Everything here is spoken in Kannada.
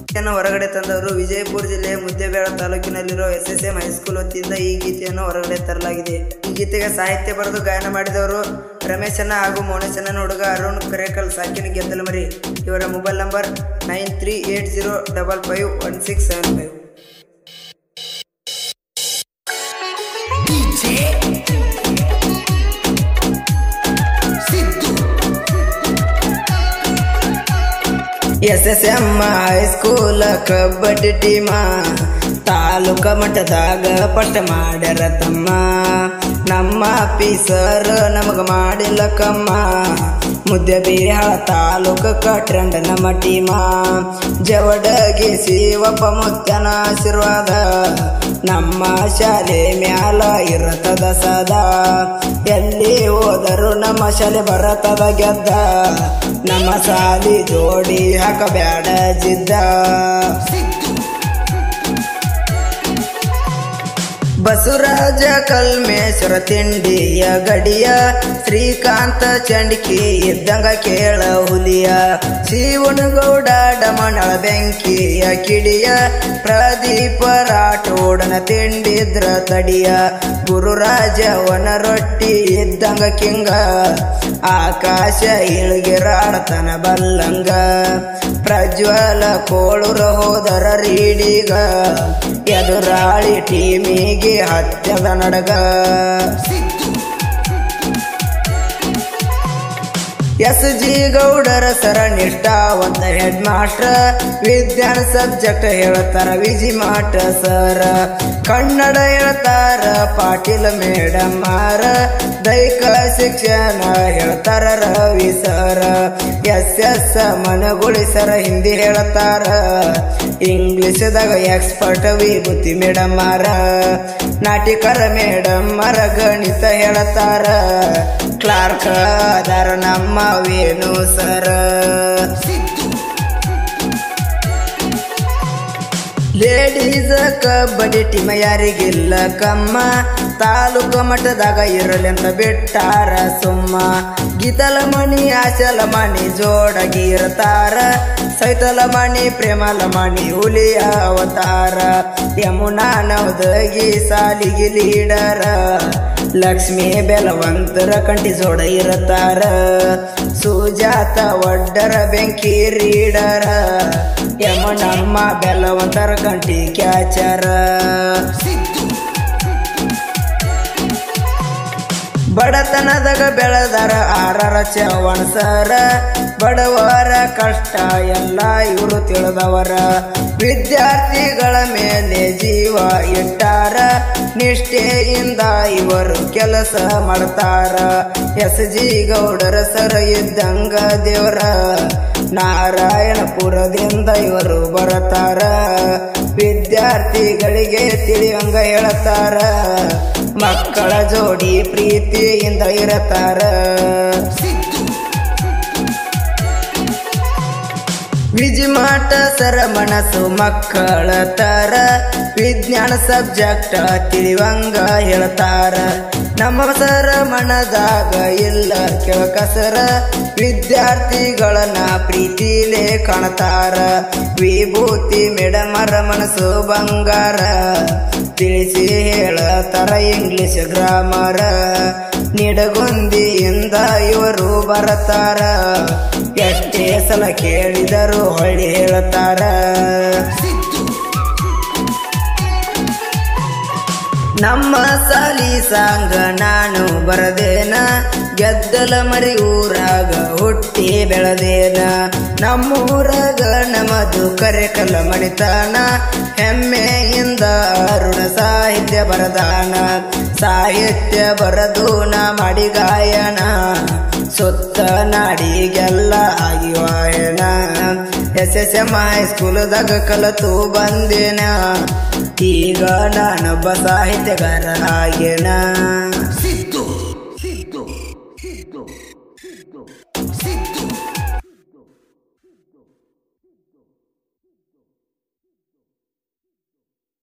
ಗೀತೆಯನ್ನು ಹೊರಗಡೆ ತಂದವರು ವಿಜಯಪುರ ಜಿಲ್ಲೆಯ ಮುದ್ದೇಬೇಳ ತಾಲೂಕಿನಲ್ಲಿರುವ ಎಸ್ ಎಸ್ ಎಂ ಹೈಸ್ಕೂಲ್ ವತಿಯಿಂದ ಈ ಗೀತೆಯನ್ನು ಹೊರಗಡೆ ತರಲಾಗಿದೆ ಈ ಗೀತೆಗೆ ಸಾಹಿತ್ಯ ಬರೆದು ಗಾಯನ ಮಾಡಿದವರು ರಮೇಶಣ್ಣ ಹಾಗೂ ಮೌನೇಶಣ್ಣನ ಹುಡುಗ ಅರುಣ್ ಕರೇಕಲ್ ಸಾಕಿನ ಗೆದ್ದಲಮರಿ ಇವರ mobile number nine three eight zero double five one six seven five DJ Siddu S S M high school kabaddi team taluka ಮಟ್ಟದಾಗ ಪಟ್ಟ ಮಾಡ್ಯಾರ ತಮ್ಮ ನಮ್ಮ ಪೀಸರ್ ನಮಗ ಮಾಡಿಲ್ಲ ಕಮ್ಮ ಮುದ್ದೆ ಬಿಹಾಳ ತಾಲೂಕ ಕಟ್ರಂಡ ನಮ್ಮ ಟೀಮ ಜವಡಗಿ ಶಿವಪ್ಪ ಮುತ್ತನ ಆಶೀರ್ವಾದ ನಮ್ಮ ಶಾಲೆ ಮ್ಯಾಲ ಇರತದ ಸದಾ ಎಲ್ಲಿ ಹೋದರು ನಮ್ಮ ಶಾಲೆ ಬರತದ ಗೆದ್ದ ನಮ್ಮ ಸಾಲಿ ಜೋಡಿ ಹಾಕಬ್ಯಾಡ ಜಿದ್ದ ಬಸವರಾಜ ಕಲ್ಮೇಶ್ವರ ತಿಂಡಿಯ ಗಡಿಯ ಶ್ರೀಕಾಂತ ಚಂಡಿಕಿ ಇದ್ದಂಗ ಕೇಳ ಹುಲಿಯ ಶಿವನಗೌಡ ಡಮಣಳ ಬೆಂಕಿಯ ಕಿಡಿಯ ಪ್ರದೀಪ ರಾಠೋಡನ ತಿಂಡಿದ್ರ ತಡಿಯ ಗುರುರಾಜ ವನ ರೊಟ್ಟಿ ಇದ್ದಂಗ ಕಿಂಗ ಆಕಾಶ ಇಳಗಿರಾಡತನ ಬಲ್ಲಂಗ ಪ್ರಜ್ವಲ ಕೋಳುರ ಹೋದರ ರೀಡಿಗ ಎದುರಾಳಿ ಟೀಮಿಗೆ ಹತ್ಯದ ನಡಗ ಎಸ್ ಜಿ ಗೌಡರ ಸರ ನಿಷ್ಠಾವಂತ ಹೆಡ್ ಮಾಸ್ಟರ್ ವಿಜ್ಞಾನ ಸಬ್ಜೆಕ್ಟ್ ಹೇಳ್ತಾರ ವಿಜಿ ಮಾಟ ಸರ ಕನ್ನಡ ಹೇಳ್ತಾರ ಪಾಟೀಲ್ ಮೇಡಮ್ ಮಾರ ದೈಹಿಕ ಶಿಕ್ಷಣ ಹೇಳ್ತಾರ Ravi sir S S Managuli sir Hindi ಹೇಳ್ತಾರ ಇಂಗ್ಲಿಷ್ದಾಗ ಎಕ್ಸ್ಪರ್ಟ್ ವಿಭೂತಿ ಮೇಡಮ್ ಮಾರ ನಾಟಿಕರ ಮೇಡಮ್ ಮರ ಗಣಿತ ಹೇಳ್ತಾರ ಕ್ಲಾರ್ಕ್ ಅದಾರ ನಮ್ಮ Venu sir ladies kabaddi team ಯಾರಿಗಿಲ್ಲ ಕಮ್ಮ ತಾಲೂಕು ಮಟ್ಟದಾಗ ಇರಲಿ ಅಂತ ಬಿಟ್ಟಾರ ಸುಮ್ಮ ಗೀತಲ ಮಣಿ ಆಚಲ ಮಣಿ ಜೋಡಗಿ ಇರ್ತಾರ ಸೈತಲ ಮಣಿ ಪ್ರೇಮಲ ಮಣಿ ಹುಲಿಯ ಅವತಾರ ಯಮುನಾ ನವದಗಿ ಸಾಲಿಗೆ ಲೀಡರ ಲಕ್ಷ್ಮೀ ಬೆಲವಂತರ ಕಂಟಿ ಜೋಡ ಇರ್ತಾರ ಸುಜಾತ ಒಡ್ಡರ ಬೆಂಕಿ ರೀಡರ ಯಮನಮ್ಮ ಬೆಲವಂತರ ಕಂಟಿ ಕ್ಯಾಚರ ಬಡತನದಾಗ ಬೆಳೆದಾರ ಆರರ ಚವಣ ಸರ ಬಡವರ ಕಷ್ಟ ಎಲ್ಲ ಇವರು ತಿಳಿದವರ ವಿದ್ಯಾರ್ಥಿಗಳ ಮೇಲೆ ಜೀವ ಇಟ್ಟಾರ ನಿಷ್ಠೆಯಿಂದ ಇವರು ಕೆಲಸ ಮಾಡ್ತಾರ ಎಸ್ ಜಿ ಗೌಡರ ಸರ ಇದ್ದಂಗ ದೇವರ ನಾರಾಯಣಪುರದಿಂದ ಇವರು ಬರತಾರ ವಿದ್ಯಾರ್ಥಿಗಳಿಗೆ ತಿಳಿಯಂಗ ಹೇಳ್ತಾರ ಮಕ್ಕಳ ಜೋಡಿ ಪ್ರೀತಿಯಿಂದ ಇರತಾರ ವಿಜಿಮಾಟ ಸರ ಮನಸ್ಸು ಮಕ್ಕಳ ತರ ವಿಜ್ಞಾನ ಸಬ್ಜೆಕ್ಟ್ ತಿಳಿವಂಗ ಹೇಳ್ತಾರ ನಮ್ಮ ಸರ ಮನದಾಗ ಇಲ್ಲ ಕೆಳಕಸರ ವಿದ್ಯಾರ್ಥಿಗಳನ್ನ ಪ್ರೀತಿಲೇ ಕಾಣ್ತಾರ ವಿಭೂತಿ ಮೇಡಮರ ಮನಸ್ಸು ಬಂಗಾರ ತಿಳಿಸಿ ಹೇಳತಾರ ಇಂಗ್ಲಿಷ್ ಗ್ರಾಮರ ನಿಡಗುಂದಿಯಿಂದ ಇವರು ಬರತಾರ ಎಷ್ಟೇ ಸಲ ಕೇಳಿದರು ಹೊಳ್ಳಿ ಹೇಳ್ತಾರ ನಮ್ಮ ಸಾಲಿ ಸಾಂಗ ನಾನು ಬರದೇನ ಗೆದ್ದಲ ಮರಿ ಊರಾಗ ಹುಟ್ಟಿ ಬೆಳೆದೇನ ನಮ್ಮೂರಾಗ ನಮ್ಮದು ಕರೆಕಲ ಮಣಿತಾನ ಹೆಮ್ಮೆಯಿಂದ ಅರುಣ ಸಾಹಿತ್ಯ ಬರದಾನ ಸಾಹಿತ್ಯ ಬರದು ನಾ ಮಾಡಿ ಗಾಯನ ಸುತ್ತ ನಾಡಿಗೆಲ್ಲ ಆಗಿ ವಾಯನ ಎಸ್ ಎಸ್ ಎಂ ಹೈಸ್ಕೂಲ್ದಾಗ ಕಲತು ಬಂದೇನ ಈಗ ನಾನೊಬ್ಬ ಸಾಹಿತ್ಯಗಾರ ಆಗೇನ